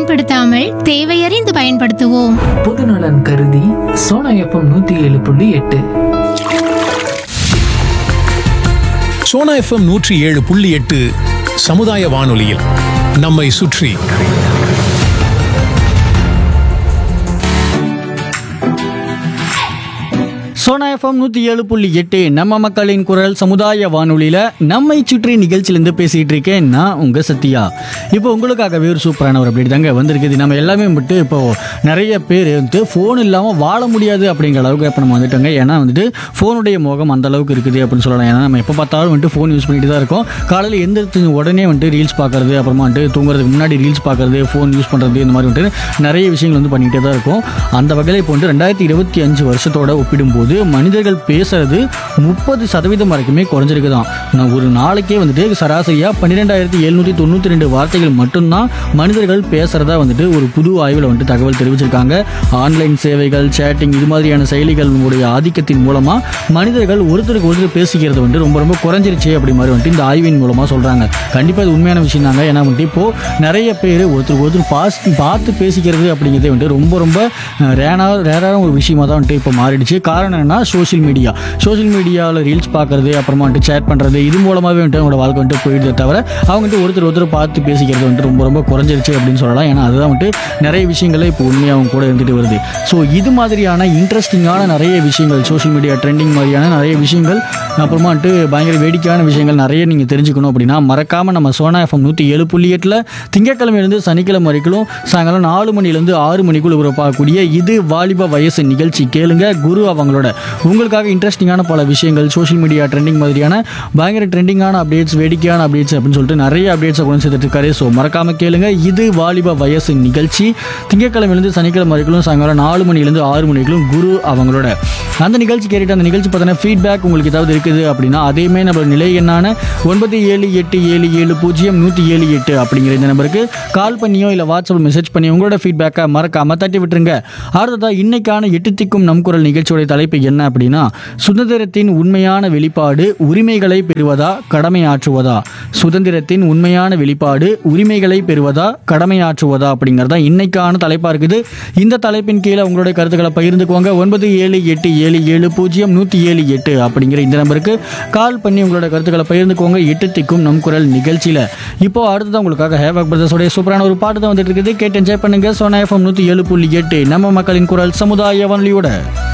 மிதப்படுத்தாமல் தேவையறிந்து பயன்படுத்துவோம் பொதுநலன் கருதி சோனா எஃப்எம் நூத்தி ஏழு புள்ளி எட்டு சோனா எஃப்எம் நூற்றி ஏழு புள்ளி எட்டு சமுதாய வானொலியில் நம்மை சுற்றி சோனா எஃப்எம் நூற்றி ஏழு புள்ளி எட்டு நம்ம மக்களின் குரல் சமுதாய வானொலியில் நம்மை சுற்றி நிகழ்ச்சியிலேருந்து பேசிகிட்டு இருக்கேன் நான் உங்கள் சத்யா இப்போ உங்களுக்காகவே ஒரு சூப்பரான ஒரு அப்படி தாங்க வந்திருக்குது நம்ம எல்லாமே வந்துட்டு இப்போ நிறைய பேர் வந்துட்டு ஃபோன் இல்லாமல் வாழ முடியாது அப்படிங்கிற அளவுக்கு இப்போ நம்ம வந்துட்டோங்க ஏன்னா வந்துட்டு ஃபோனுடைய முகம் அந்த அளவுக்கு இருக்குது அப்படின்னு சொல்லலாம் ஏன்னா நம்ம எப்போ பார்த்தாலும் வந்துட்டு ஃபோன் யூஸ் பண்ணிட்டு தான் இருக்கோம் காலையில் எந்திரிச்சு உடனே வந்துட்டு ரீல்ஸ் பார்க்கறது அப்புறமா வந்துட்டு தூங்குறதுக்கு முன்னாடி ரீல்ஸ் பார்க்கறது ஃபோன் யூஸ் பண்ணுறது இந்த மாதிரி வந்துட்டு நிறைய விஷயங்கள் வந்து பண்ணிகிட்டே தான் இருக்கும் அந்த வகையில் இப்போ வந்து ரெண்டாயிரத்தி இருபத்தி அஞ்சு வருஷத்தோட ஒப்பிடும்போது மனிதர்கள் பேசுறது முப்பது சதவீதம் வரைக்குமே குறைஞ்சிருக்குதான் நான் ஒரு நாளைக்கே வந்துட்டு சராசரியாக பன்னிரெண்டாயிரத்தி எழுநூற்றி தொண்ணூற்றி ரெண்டு வார்த்தைகள் மட்டும்தான் மனிதர்கள் பேசுகிறதா வந்துட்டு ஒரு புது ஆய்வில் வந்துட்டு தகவல் தெரிவிச்சிருக்காங்க ஆன்லைன் சேவைகள் சேட்டிங் இது மாதிரியான செயலிகளுடைய ஆதிக்கத்தின் மூலமாக மனிதர்கள் ஒருத்தருக்கு ஒருத்தர் பேசிக்கிறது வந்துட்டு ரொம்ப ரொம்ப குறைஞ்சிருச்சு அப்படி மாதிரி வந்துட்டு இந்த ஆய்வின் மூலமாக சொல்கிறாங்க கண்டிப்பாக இது உண்மையான விஷயம் தாங்க ஏன்னா வந்துட்டு இப்போது நிறைய பேர் ஒருத்தருக்கு ஒருத்தர் பாஸ் பார்த்து பேசிக்கிறது அப்படிங்கிறதே வந்துட்டு ரொம்ப ரொம்ப ரேனாக ரேரான ஒரு விஷயமா தான் வந்துட்டு இப்போ மாறிடுச்சு காரணம் என்னன்னா சோஷியல் மீடியா சோஷியல் மீடியாவில் ரீல்ஸ் பார்க்குறது அப்புறமா வந்துட்டு சேட் பண்ணுறது இது மூலமாகவே வந்துட்டு அவங்களோட வாழ்க்கை வந்துட்டு போயிடுதே தவிர அவங்க வந்துட்டு ஒருத்தர் ஒருத்தர் பார்த்து பேசிக்கிறது வந்துட்டு ரொம்ப ரொம்ப குறைஞ்சிருச்சு அப்படின்னு சொல்லலாம் ஏன்னா அதுதான் வந்துட்டு நிறைய விஷயங்களே இப்போ உண்மையாக அவங்க கூட இருந்துட்டு வருது ஸோ இது மாதிரியான இன்ட்ரெஸ்டிங்கான நிறைய விஷயங்கள் சோஷியல் மீடியா ட்ரெண்டிங் மாதிரியான நிறைய விஷயங்கள் அப்புறமா வந்துட்டு பயங்கர வேடிக்கையான விஷயங்கள் நிறைய நீங்கள் தெரிஞ்சுக்கணும் அப்படின்னா மறக்காமல் நம்ம சோனா எஃப்எம் நூற்றி ஏழு புள்ளி எட்டில் திங்கக்கிழமையிலேருந்து சனிக்கிழமை வரைக்கும் சாயங்காலம் நாலு மணிலேருந்து ஆறு மணிக்குள்ள உறப்பாகக்கூடிய இது வாலிப வயசு நிகழ்ச்சி கேளுங்க குரு அவங்களோட உங்களுக்காக இன்ட்ரெஸ்டிங்கான பல விஷயங்கள் சோஷியல் மீடியா ட்ரெண்டிங் மாதிரியான பயங்கர ட்ரெண்டிங்கான அப்டேட்ஸ் வேடிக்கையான அப்டேட்ஸ் அப்படின்னு சொல்லிட்டு நிறைய அப்டேட்ஸை கொண்டு சேர்த்துட்டு இருக்காரு ஸோ மறக்காம கேளுங்க இது வாலிப வயசு நிகழ்ச்சி திங்கக்கிழமையிலேருந்து சனிக்கிழமை வரைக்கும் சாயங்காலம் நாலு மணிலேருந்து ஆறு மணிக்கும் குரு அவங்களோட அந்த நிகழ்ச்சி கேட்டுட்டு அந்த நிகழ்ச்சி பார்த்தீங்கன்னா ஃபீட்பேக் உங்களுக்கு ஏதாவது இருக்குது அப்படின்னா அதையுமே நம்ம நிலை எண்ணான ஒன்பது ஏழு எட்டு ஏழு ஏழு பூஜ்ஜியம் நூற்றி ஏழு எட்டு அப்படிங்கிற இந்த நம்பருக்கு கால் பண்ணியோ இல்லை வாட்ஸ்அப் மெசேஜ் பண்ணி உங்களோட ஃபீட்பேக்கை மறக்காம தட்டி விட்டுருங்க அடுத்ததா இன்னைக்கான எட்டு திக்கும் நம் குரல் நிகழ்ச்சியோட தலைப்பு என்ன அப்படின்னா சுதந்திரத்தின் உண்மையான வெளிப்பாடு உரிமைகளை பெறுவதா கடமையாற்றுவதா சுதந்திரத்தின் உண்மையான வெளிப்பாடு உரிமைகளை பெறுவதா கடமையாற்றுவதா அப்படிங்கிறதா இன்னைக்கான தலைப்பா இருக்குது இந்த தலைப்பின் கீழே உங்களுடைய கருத்துக்களை பகிர்ந்துக்குவாங்க ஒன்பது ஏழு எட்டு ஏழு ஏழு பூஜ்ஜியம் நூற்றி ஏழு எட்டு அப்படிங்கிற இந்த நம்பருக்கு கால் பண்ணி உங்களோட கருத்துக்களை பகிர்ந்துக்குவாங்க எட்டு திக்கும் நம் குரல் நிகழ்ச்சியில் இப்போ அடுத்ததான் உங்களுக்காக ஹேவாக் பிரதர்ஸோடைய சூப்பரான ஒரு பாட்டு தான் வந்துட்டு இருக்குது கேட்டு என்ஜாய் பண்ணுங்க சோனா எஃப்எம் நூற்றி ஏழு புள்ளி எட்டு நம்ம மக்களின் குரல் சமுதாய வானொலியோட